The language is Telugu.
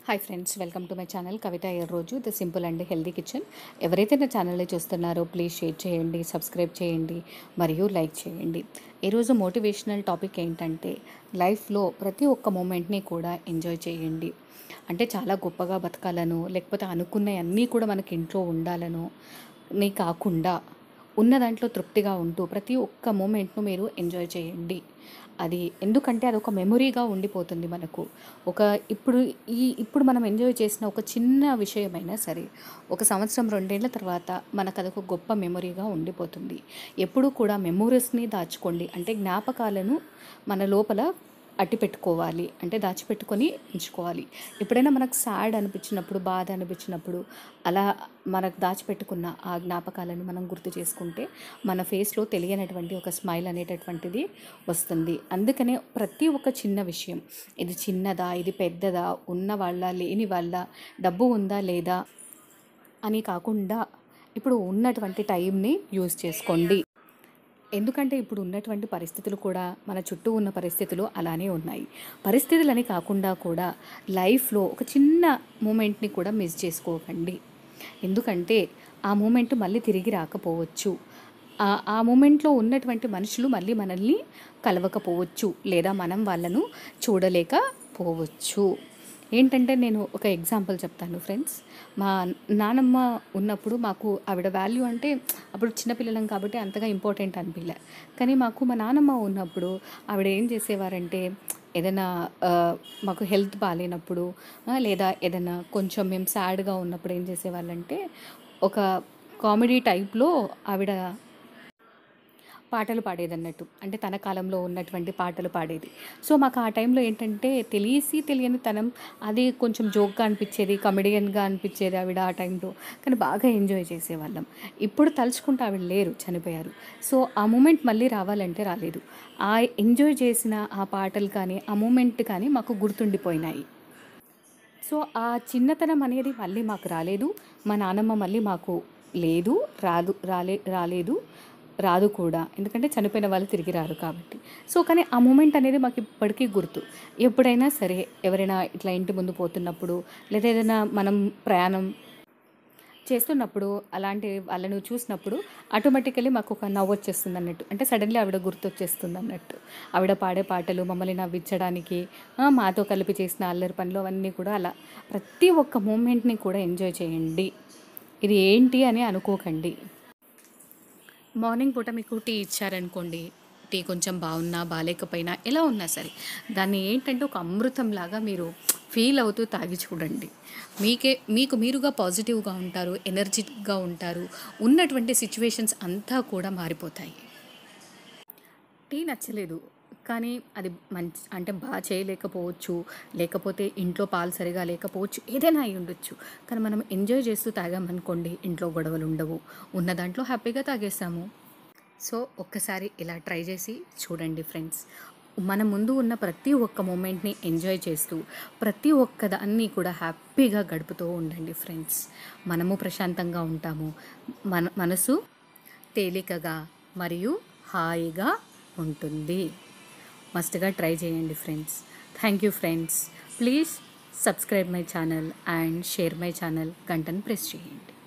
hi friends welcome to my channel Kavitha ఏ రోజు the simple and healthy kitchen ఎవరైతే నా ఛానల్ని చూస్తున్నారో ప్లీజ్ షేర్ చేయండి సబ్స్క్రైబ్ చేయండి మరియు లైక్ చేయండి ఈరోజు మోటివేషనల్ టాపిక్ ఏంటంటే లైఫ్లో ప్రతి ఒక్క మూమెంట్ని కూడా ఎంజాయ్ చేయండి అంటే చాలా గొప్పగా బతకాలను లేకపోతే అనుకున్నవన్నీ కూడా మనకి ఇంట్లో ఉండాలను నీ కాకుండా ఉన్న దాంట్లో తృప్తిగా ఉంటూ ప్రతి ఒక్క మూమెంట్ను మీరు ఎంజాయ్ చేయండి అది ఎందుకంటే అది ఒక మెమొరీగా ఉండిపోతుంది మనకు ఒక ఇప్పుడు ఈ ఇప్పుడు మనం ఎంజాయ్ చేసిన ఒక చిన్న విషయమైనా సరే ఒక సంవత్సరం రెండేళ్ల తర్వాత మనకు అదొక గొప్ప మెమొరీగా ఉండిపోతుంది ఎప్పుడూ కూడా మెమొరీస్ని దాచుకోండి అంటే జ్ఞాపకాలను మన లోపల అట్టి పెట్టుకోవాలి అంటే దాచిపెట్టుకొని ఉంచుకోవాలి ఎప్పుడైనా మనకు సాడ్ అనిపించినప్పుడు బాధ అనిపించినప్పుడు అలా మనకు దాచిపెట్టుకున్న ఆ జ్ఞాపకాలను మనం గుర్తు చేసుకుంటే మన ఫేస్లో తెలియనటువంటి ఒక స్మైల్ అనేటటువంటిది వస్తుంది అందుకనే ప్రతి ఒక్క చిన్న విషయం ఇది చిన్నదా ఇది పెద్దదా ఉన్న వాళ్ళ లేని వాళ్ళ డబ్బు ఉందా లేదా అని కాకుండా ఇప్పుడు ఉన్నటువంటి టైంని యూజ్ చేసుకోండి ఎందుకంటే ఇప్పుడు ఉన్నటువంటి పరిస్థితులు కూడా మన చుట్టూ ఉన్న పరిస్థితులు అలానే ఉన్నాయి పరిస్థితులని కాకుండా కూడా లైఫ్లో ఒక చిన్న మూమెంట్ని కూడా మిస్ చేసుకోకండి ఎందుకంటే ఆ మూమెంట్ మళ్ళీ తిరిగి రాకపోవచ్చు ఆ ఆ మూమెంట్లో ఉన్నటువంటి మనుషులు మళ్ళీ మనల్ని కలవకపోవచ్చు లేదా మనం వాళ్ళను చూడలేకపోవచ్చు ఏంటంటే నేను ఒక ఎగ్జాంపుల్ చెప్తాను ఫ్రెండ్స్ మా నానమ్మ ఉన్నప్పుడు మాకు ఆవిడ వాల్యూ అంటే అప్పుడు చిన్నపిల్లలం కాబట్టి అంతగా ఇంపార్టెంట్ అనిపించలే కానీ మాకు మా నానమ్మ ఉన్నప్పుడు ఆవిడ ఏం చేసేవారంటే ఏదైనా ఆ, మాకు హెల్త్ బాగాలేనప్పుడు ఆ, లేదా ఏదైనా కొంచెం మేము సాడ్గా ఉన్నప్పుడు ఏం చేసేవాళ్ళంటే ఒక కామెడీ టైప్లో ఆవిడ పాటలు పాడేది అన్నట్టు అంటే తన కాలంలో ఉన్నటువంటి పాటలు పాడేది సో మాకు ఆ టైంలో ఏంటంటే తెలిసి తెలియని తనం అది కొంచెం జోక్గా అనిపించేది కమెడియన్గా అనిపించేది ఆవిడ ఆ టైంలో కానీ బాగా ఎంజాయ్ చేసేవాళ్ళం ఇప్పుడు తలుచుకుంటే ఆవిడ లేరు చనిపోయారు సో ఆ మూమెంట్ మళ్ళీ రావాలంటే రాలేదు ఆ ఎంజాయ్ చేసిన ఆ పాటలు కానీ ఆ మూమెంట్ కానీ మాకు గుర్తుండిపోయినాయి సో ఆ చిన్నతనం అనేది మళ్ళీ మాకు రాలేదు మా నానమ్మ మళ్ళీ మాకు లేదు రాదు రాలే రాలేదు రాదు కూడా ఎందుకంటే చనిపోయిన వాళ్ళు తిరిగి రారు కాబట్టి సో కానీ ఆ మూమెంట్ అనేది మాకు ఇప్పటికీ గుర్తు ఎప్పుడైనా సరే ఎవరైనా ఇట్లా ఇంటి ముందు పోతున్నప్పుడు లేదా ఏదైనా మనం ప్రయాణం చేస్తున్నప్పుడు అలాంటి వాళ్ళను చూసినప్పుడు ఆటోమేటికలీ మాకు ఒక నవ్వు వచ్చేస్తుంది అన్నట్టు అంటే సడన్లీ ఆవిడ గుర్తొచ్చేస్తుంది అన్నట్టు ఆవిడ పాడే పాటలు మమ్మల్ని నవ్వించడానికి ఆ, మాతో కలిపి చేసిన అల్లరి పనులు అవన్నీ కూడా అలా ప్రతి ఒక్క మూమెంట్ని కూడా ఎంజాయ్ చేయండి ఇది ఏంటి అని అనుకోకండి మార్నింగ్ పూట మీకు టీ ఇచ్చారనుకోండి టీ కొంచెం బాగున్నా బాగాలేకపోయినా ఎలా ఉన్నా సరే దాన్ని ఏంటంటే ఒక అమృతంలాగా మీరు ఫీల్ అవుతూ తాగి చూడండి మీకే మీకు మీరుగా పాజిటివ్గా ఉంటారు ఎనర్జిటిక్గా ఉంటారు ఉన్నటువంటి సిచ్యువేషన్స్ అంతా కూడా మారిపోతాయి టీ నచ్చలేదు కానీ అది మంచి అంటే బాగా చేయలేకపోవచ్చు లేకపోతే ఇంట్లో పాలు సరిగా లేకపోవచ్చు ఏదైనా అయి ఉండొచ్చు కానీ మనం ఎంజాయ్ చేస్తూ తాగామనుకోండి ఇంట్లో గొడవలు ఉండవు ఉన్న దాంట్లో హ్యాపీగా తాగేసాము సో ఒక్కసారి ఇలా ట్రై చేసి చూడండి ఫ్రెండ్స్ మన ముందు ఉన్న ప్రతి ఒక్క మూమెంట్ని ఎంజాయ్ చేస్తూ ప్రతి ఒక్క దాన్ని కూడా హ్యాపీగా గడుపుతూ ఉండండి ఫ్రెండ్స్ మనము ప్రశాంతంగా ఉంటాము మన మనసు తేలికగా మరియు హాయిగా ఉంటుంది మస్ట్గా ట్రై చేయండి friends thank you friends please subscribe my channel and share my channel గంటను ప్రెస్ చేయండి